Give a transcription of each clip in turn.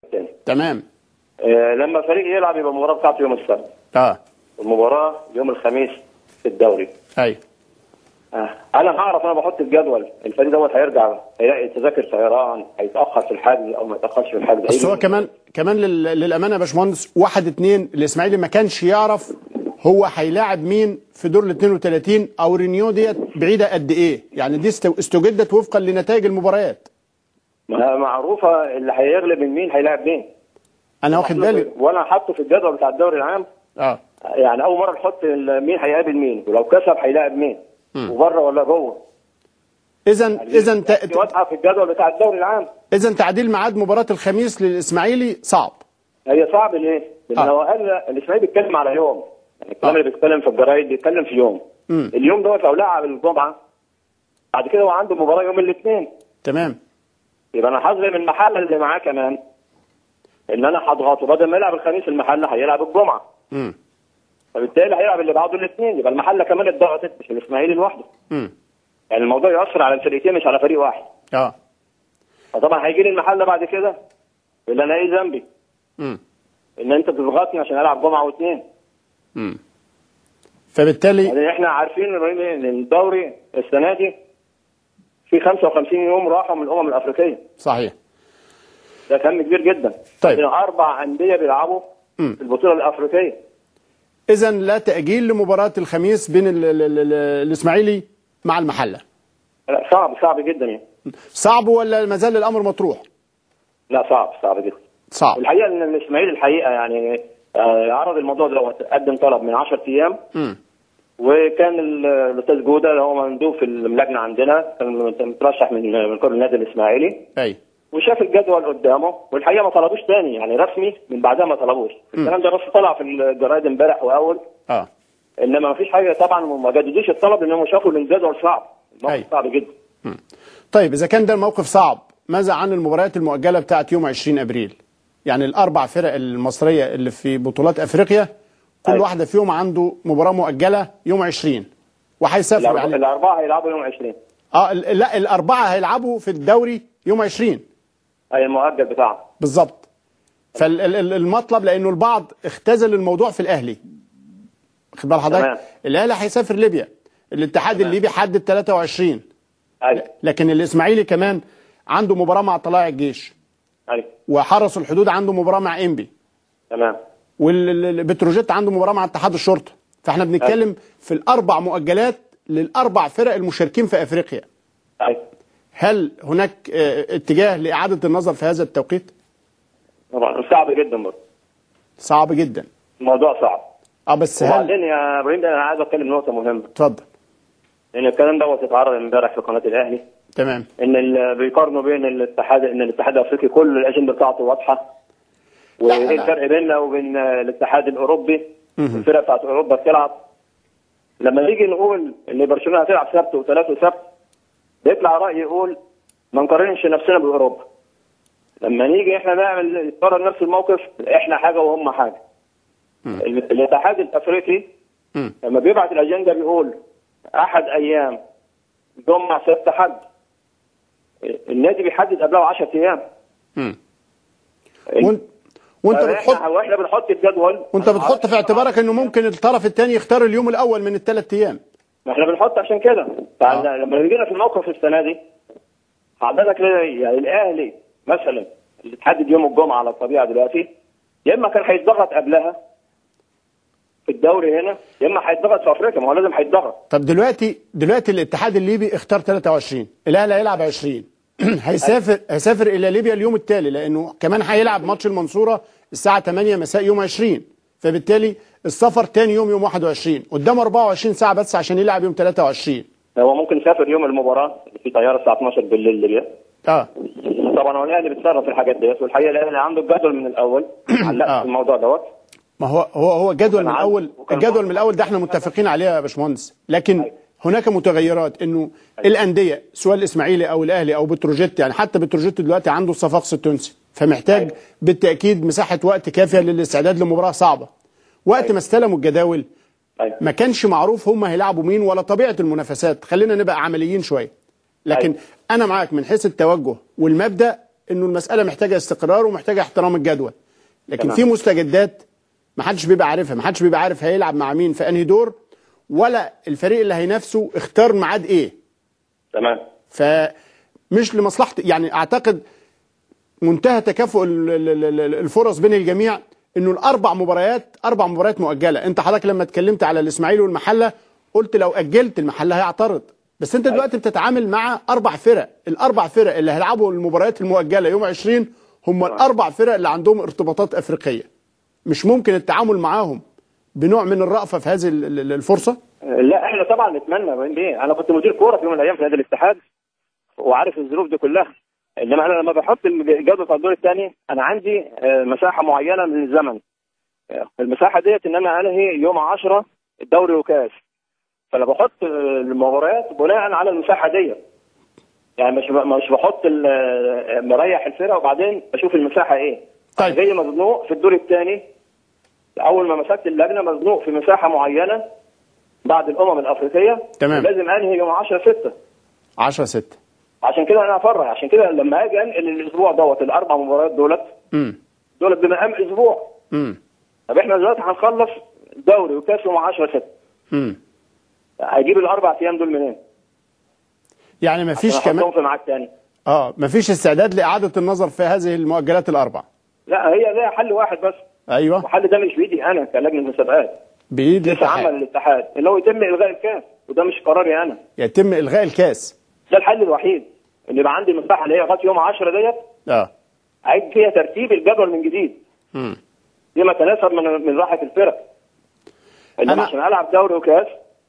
الثاني تمام آه لما فريق يلعب يبقى المباراه بتاعته يوم السبت اه والمباراه يوم الخميس في الدوري ايوه آه. انا هعرف انا بحط الجدول الفريق دوت هيرجع هيلاقي تذاكر طيران هيتاخر في الحجز او ما يتاخرش في الحجز بس هو هيجي- كمان كمان لل- للامانه يا باشمهندس واحد اتنين الاسماعيلي ما كانش يعرف هو هيلاعب مين في دور ال 32 او رينيو ديت بعيده قد ايه يعني دي است- استجدت وفقا لنتائج المباريات ما- معروفه اللي هيغلب من مين هيلاعب مين انا واخد بالي وانا حاطه في الجدول بتاع الدوري العام اه يعني اول مره نحط ال- مين هيقابل مين ولو كسب هيلاعب مين وبره ولا جوه اذا اذا دي واضحه في الجدول بتاع الدوري العام اذا تعديل ميعاد مباراه الخميس للاسماعيلي صعب هي صعب ليه؟ لان آه. لو قال الاسماعيلي بيتكلم على يوم يعني الكلام آه. اللي بيتكلم في الجرايد بيتكلم في يوم مم. اليوم دوت لو لعب الجمعه بعد كده هو عنده مباراه يوم الاثنين تمام يبقى انا هظلم المحل اللي معاه كمان ان انا هضغطه بدل ما يلعب الخميس المحله هيلعب الجمعه امم فبالتالي هيلعب اللي بعده الاثنين يبقى المحله كمان اتضغطت مش الاسماعيلي لوحده امم يعني الموضوع يؤثر على الفريقين مش على فريق واحد اه فطبعا هيجي لي المحله بعد كده يقول لي انا ايه ذنبي؟ امم ان انت تضغطني عشان العب جمعه واثنين امم فبالتالي يعني احنا عارفين يا إبراهيم إيه؟ ان الدوري السنه دي في 55 يوم راحوا من الامم الافريقيه صحيح ده كم كبير جدا طيب. عندنا اربع انديه بيلعبوا مم. في البطوله الافريقيه اذا لا تاجيل لمباراه الخميس بين ال- ال- ال- ال- الاسماعيلي مع المحله لا صعب صعب جدا يعني صعب ولا ما زال الامر مطروح لا صعب صعب جدا صعب الحقيقه ان الاسماعيلي الحقيقه يعني آه، عرض الموضوع دوت قدم طلب من 10 ايام امم وكان ال- الاستاذ جوده اللي هو مندوب في اللجنه عندنا كان مترشح من من كل النادي الاسماعيلي اي وشاف الجدول قدامه والحقيقه ما طلبوش تاني يعني رسمي من بعدها ما طلبوش الكلام ده بس طلع في الجرايد امبارح واول اه انما ما فيش حاجه طبعا ما جددوش الطلب لانهم شافوا ان الجدول صعب أيوة. الموقف صعب جدا طيب اذا كان ده الموقف صعب ماذا عن المباريات المؤجله بتاعت يوم 20 ابريل يعني الاربع فرق المصريه اللي في بطولات افريقيا كل أيوة. واحده فيهم عنده مباراه مؤجله يوم 20 وهيسافروا الأربعة- يعني الاربعه هيلعبوا يوم 20 اه ال- لا الاربعه هيلعبوا في الدوري يوم 20 اي المؤجل بتاعهم بالظبط فالمطلب لانه البعض اختزل الموضوع في الاهلي خد بال تمام. حضرتك الاهلي هيسافر ليبيا الاتحاد تمام. الليبي حدد 23 ايوه لكن الاسماعيلي كمان عنده مباراه مع طلائع الجيش ايوه وحرس الحدود عنده مباراه مع انبي تمام والبتروجيت عنده مباراه مع اتحاد الشرطه فاحنا بنتكلم في الاربع مؤجلات للاربع فرق المشاركين في افريقيا ايوه هل هناك آه، اتجاه لاعاده النظر في هذا التوقيت طبعا صعب جدا برضه صعب جدا الموضوع صعب اه بس هل وبعدين يا ابراهيم ده انا عايز اتكلم نقطه مهمه اتفضل لان الكلام دوت اتعرض امبارح في قناه الاهلي تمام ان ال- بيقارنوا بين الاتحاد ان الاتحاد الافريقي كل الاجنده بتاعته واضحه لا، وايه لا. الفرق بيننا وبين الاتحاد الاوروبي مهم. الفرق بتاعت اوروبا بتلعب لما نيجي نقول ان برشلونه هتلعب سبت وثلاث وسبت بيطلع راي يقول ما نقارنش نفسنا باوروبا لما نيجي احنا نعمل نقرر نفس الموقف احنا حاجه وهم حاجه ال- الاتحاد الافريقي مم. لما بيبعت الاجنده بيقول احد ايام جمعه سبت حد النادي بيحدد قبلها 10 ايام مم. وانت وانت فإحنا- بتحط واحنا بنحط الجدول وانت بتحط في اعتبارك انه ممكن الطرف الثاني يختار اليوم الاول من الثلاث ايام ما احنا بنحط عشان كده فعلا لما جينا في الموقف السنه دي حضرتك ليه- يعني الاهلي مثلا اللي تحدد يوم الجمعه على الطبيعه دلوقتي يا اما كان هيتضغط قبلها في الدوري هنا يا اما هيتضغط في افريقيا ما هو لازم هيتضغط طب دلوقتي دلوقتي الاتحاد الليبي اختار 23 الاهلي هيلعب 20 هيسافر هيسافر الى ليبيا اليوم التالي لانه كمان هيلعب ماتش المنصوره الساعه 8 مساء يوم 20 فبالتالي السفر تاني يوم يوم 21 قدامه 24 ساعه بس عشان يلعب يوم 23 هو ممكن يسافر يوم المباراه في طياره الساعه 12 بالليل ليبيا اه طبعا هو الاهلي بيتصرف في الحاجات ديت والحقيقه الاهلي عنده الجدول من الاول علق آه. في الموضوع دوت ما هو هو هو الجدول من وكان الاول عنده- وكان الجدول عنده- من الاول ده احنا متفقين عليه يا باشمهندس لكن أيوة. هناك متغيرات انه الانديه سواء الاسماعيلي او الاهلي او بتروجيت يعني حتى بتروجيت دلوقتي عنده الصفاقس التونسي فمحتاج أيوة. بالتاكيد مساحه وقت كافيه للاستعداد لمباراه صعبه وقت أيوة. ما استلموا الجداول أيوة. ما كانش معروف هم هيلعبوا مين ولا طبيعه المنافسات خلينا نبقى عمليين شويه لكن أيوة. انا معاك من حيث التوجه والمبدا انه المساله محتاجه استقرار ومحتاجه احترام الجدول لكن تمام. في مستجدات ما حدش بيبقى عارفها ما حدش بيبقى عارف هيلعب مع مين في انهي دور ولا الفريق اللي هينافسه اختار ميعاد ايه تمام فمش لمصلحه يعني اعتقد منتهى تكافؤ ال- ال- ال- الفرص بين الجميع انه الاربع مباريات اربع مباريات مؤجله انت حضرتك لما اتكلمت على الاسماعيلي والمحله قلت لو اجلت المحله هيعترض بس انت دلوقتي بتتعامل مع اربع فرق الاربع فرق اللي هيلعبوا المباريات المؤجله يوم 20 هم الاربع فرق اللي عندهم ارتباطات افريقيه مش ممكن التعامل معاهم بنوع من الرأفة في هذه ال- ال- الفرصة لا احنا طبعا نتمنى ليه انا كنت مدير كوره في يوم من الايام في نادي الاتحاد وعارف الظروف دي كلها انما انا لما بحط الجوده بتاع الدور الثاني انا عندي آه، مساحه معينه من الزمن آه، المساحه ديت ان انا انهي يوم 10 الدوري وكاس فانا بحط آه، المباريات بناء على المساحه ديت يعني مش ب- مش بحط ال- آه، مريح الفرقه وبعدين بشوف المساحه ايه طيب. جاي مزنوق في الدور الثاني اول ما مسكت اللجنه مزنوق في مساحه معينه بعد الامم الافريقيه تمام. لازم انهي يوم 10 6 10 6 عشان كده انا افرح عشان كده لما اجي انقل الاسبوع دوت الاربع مباريات دولت امم دولت بمقام اسبوع امم طب احنا دلوقتي هنخلص دوري وكاس يوم 10 6 امم هجيب الاربع ايام دول منين؟ يعني ما فيش عشان كمان احطهم في ميعاد تاني اه ما فيش استعداد لإعادة النظر في هذه المؤجلات الأربع لا هي ليها حل واحد بس أيوه والحل ده مش بايدي انا كلجنه مسابقات بإيد لسه عمل الاتحاد الاتحاد اللي هو يتم الغاء الكاس وده مش قراري انا يتم إلغاء الكاس ده الحل الوحيد ان يبقى عندي المساحه اللي هي لغايه يوم 10 ديت اه عيد فيها ترتيب الجدول من جديد امم لما تناسب من من راحه الفرق انما أنا- عشان العب دوري وكاس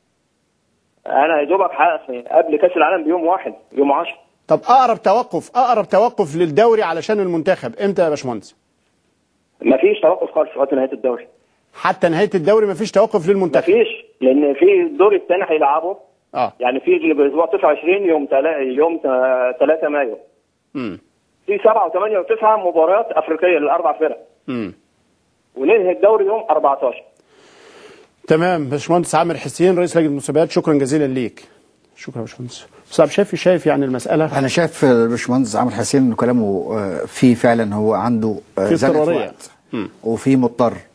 انا يا دوبك ح- قبل كاس العالم بيوم واحد يوم 10 طب أقرب توقف أقرب توقف للدوري علشان المنتخب إمتى يا باشمهندس؟ مفيش توقف خالص لغايه نهايه الدوري حتى نهاية الدوري مفيش توقف للمنتخب مفيش لان في الدور الثاني هيلعبوا اه يعني في اللي باسبوع 29 يوم تلا... يوم 3 مايو امم في 7 و8 و9 مباريات افريقيه للاربع فرق امم وننهي الدوري يوم 14 تمام باشمهندس عامر حسين رئيس لجنة المسابقات شكرا جزيلا ليك شكرا يا باشمهندس استاذ عبد الشافي شايف يعني المسألة انا شايف الباشمهندس عمرو حسين انه كلامه آه، فيه فعلا هو عنده آه، في زنقة اضطرارية. وقت وفي مضطر